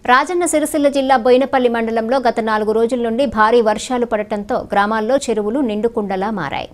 రాజన్న సిరిసిల్ల జిల్లా బోయినపల్లి మండలంలో గత నాలుగు రోజుల నుండి భారీ వర్షాలు పడటంతో గ్రామాల్లో చెరువులు నిండుకుండలా మారాయి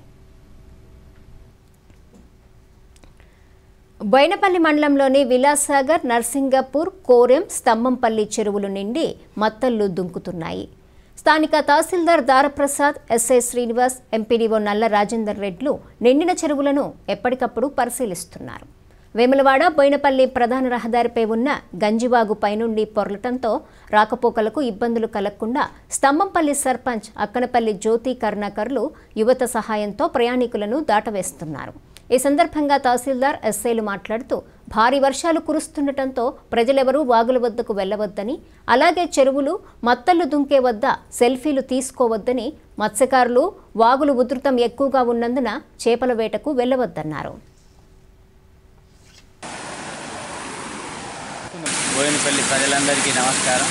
బోయినపల్లి మండలంలోని విలాసాగర్ నర్సింగపూర్ కోరెం స్తంభంపల్లి చెరువులు నిండి మత్తళ్లు దుంకుతున్నాయి స్థానిక తహసీల్దార్ దారప్రసాద్ ఎస్ఐ శ్రీనివాస్ ఎంపీడీఓ నల్ల రాజేందర్ రెడ్లు నిండిన చెరువులను ఎప్పటికప్పుడు పరిశీలిస్తున్నారు వేములవాడ బోయినపల్లి ప్రధాన రహదారిపై ఉన్న గంజివాగు పైనుండి పొరలటంతో రాకపోకలకు ఇబ్బందులు కలగకుండా స్తంభంపల్లి సర్పంచ్ అక్కనపల్లి జ్యోతి కరుణాకర్లు యువత సహాయంతో ప్రయాణికులను దాటవేస్తున్నారు ఈ సందర్భంగా తహసీల్దార్ ఎస్ఐలు మాట్లాడుతూ భారీ వర్షాలు కురుస్తుండటంతో ప్రజలెవరూ వాగుల వద్దకు వెళ్లవద్దని అలాగే చెరువులు మత్తళ్లు దుంకే వద్ద సెల్ఫీలు తీసుకోవద్దని మత్స్యకారులు వాగులు ఉధృతం ఎక్కువగా ఉన్నందున చేపల వేటకు వెళ్లవద్దన్నారు బోయినపల్లి ప్రజలందరికీ నమస్కారం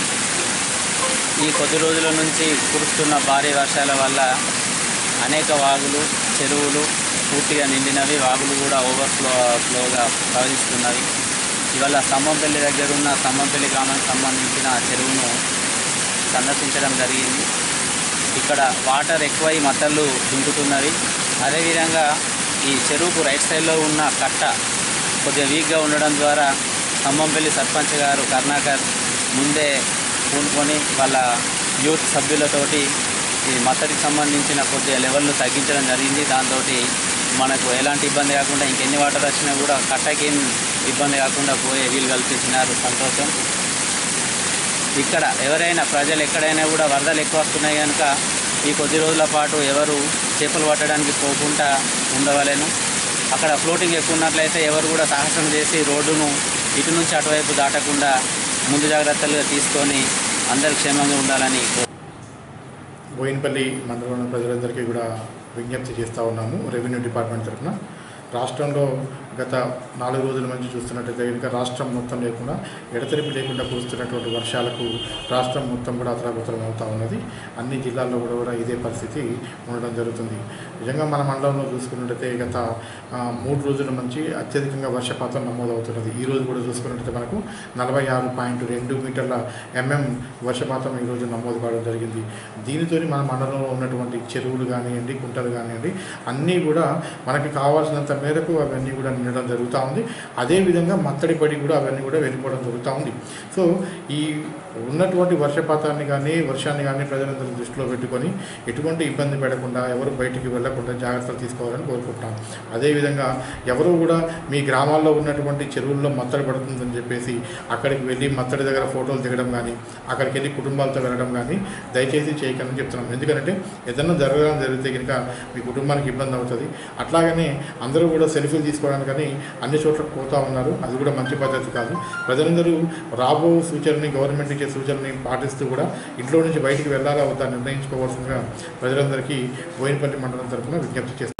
ఈ కొద్ది రోజుల నుంచి కురుస్తున్న భారీ వర్షాల వల్ల అనేక వాగులు చెరువులు పూర్తిగా నిండినవి వాగులు కూడా ఓవర్ఫ్లో ఫ్లోగా ప్రవహిస్తున్నవి ఇవాళ స్తంభంపల్లి దగ్గర ఉన్న స్తంభంపల్లి గ్రామానికి సంబంధించిన చెరువును సందర్శించడం జరిగింది ఇక్కడ వాటర్ ఎక్కువై మత్తళ్ళు దుంకుతున్నవి అదేవిధంగా ఈ చెరువుకు రైట్ సైడ్లో ఉన్న కట్ట కొద్దిగా వీక్గా ఉండడం ద్వారా ఖమ్మంపల్లి సర్పంచ్ గారు కరుణాకర్ ముందే పూనుకొని వాళ్ళ యూత్ సభ్యులతోటి ఈ మత్తడికి సంబంధించిన కొద్దిగా లెవెల్ను తగ్గించడం జరిగింది దాంతో మనకు ఎలాంటి ఇబ్బంది కాకుండా ఇంకెన్ని వాటర్ వచ్చినా కూడా కట్టకేం ఇబ్బంది కాకుండా పోయే వీలు కల్పించినారు సంతోషం ఇక్కడ ఎవరైనా ప్రజలు ఎక్కడైనా కూడా వరదలు ఎక్కువ వస్తున్నాయి కనుక ఈ కొద్ది రోజుల పాటు ఎవరు చేపలు పట్టడానికి పోకుండా ఉండవలేను అక్కడ ఫ్లోటింగ్ ఎక్కువ ఉన్నట్లయితే ఎవరు కూడా సాహసం చేసి రోడ్డును ఇటు నుంచి అటువైపు దాటకుండా ముందు జాగ్రత్తలుగా తీసుకొని అందరు క్షేమంగా ఉండాలని కోరు- బోయినపల్లి మండలంలోని ప్రజలందరికీ కూడా విజ్ఞప్తి చేస్తూ ఉన్నాము రెవెన్యూ డిపార్ట్మెంట్ తరఫున రాష్ట్రంలో గత నాలుగు రోజుల నుంచి చూస్తున్నట్టయితే కనుక రాష్ట్రం మొత్తం లేకుండా ఎడతెరిపి లేకుండా కురుస్తున్నటువంటి వర్షాలకు రాష్ట్రం మొత్తం కూడా అతలాకుతలం అవుతూ ఉన్నది అన్ని జిల్లాల్లో కూడా కూడా ఇదే పరిస్థితి ఉండడం జరుగుతుంది నిజంగా మన మండలంలో చూసుకున్నట్టయితే గత ఆ, మూడు రోజుల నుంచి అత్యధికంగా వర్షపాతం నమోదవుతున్నది ఈ రోజు కూడా చూసుకున్నట్టయితే మనకు నలభై ఆరు పాయింట్ రెండు మీటర్ల ఎంఎం వర్షపాతం ఈరోజు నమోదు కావడం జరిగింది దీనితో మన మండలంలో ఉన్నటువంటి చెరువులు కానివ్వండి కుంటలు కానివ్వండి అన్నీ కూడా మనకి కావాల్సినంత మేరకు అవన్నీ కూడా నిండడం జరుగుతూ ఉంది అదేవిధంగా మత్తడి పడి కూడా అవన్నీ కూడా వెళ్ళిపోవడం జరుగుతూ ఉంది సో ఈ ఉన్నటువంటి వర్షపాతాన్ని కానీ వర్షాన్ని కానీ ప్రజలందరూ దృష్టిలో పెట్టుకొని ఎటువంటి ఇబ్బంది పడకుండా ఎవరు బయటికి వెళ్లకుండా జాగ్రత్తలు తీసుకోవాలని కోరుకుంటున్నాం అదేవిధంగా ఎవరు కూడా మీ గ్రామాల్లో ఉన్నటువంటి చెరువుల్లో మత్తడి పడుతుందని చెప్పేసి అక్కడికి వెళ్ళి మత్తడి దగ్గర ఫోటోలు దిగడం కానీ అక్కడికి వెళ్ళి కుటుంబాలతో వెళ్ళడం కానీ దయచేసి చేయకని చెప్తున్నాం ఎందుకంటే ఏదన్నా జరగడం జరిగితే కనుక మీ కుటుంబానికి ఇబ్బంది అవుతుంది అట్లాగనే అందరూ కూడా సెల్ఫీలు తీసుకోవడానికి కానీ అన్ని చోట్ల పోతూ ఉన్నారు అది కూడా మంచి పద్ధతి కాదు ప్రజలందరూ రాబో సూచనని గవర్నమెంట్ ఇచ్చే సూచనని పాటిస్తూ కూడా ఇంట్లో నుంచి బయటికి వెళ్ళాలా వద్దా నిర్ణయించుకోవాల్సిందిగా ప్రజలందరికీ బోయినపల్లి మండలం తరఫున విజ్ఞప్తి చేస్తారు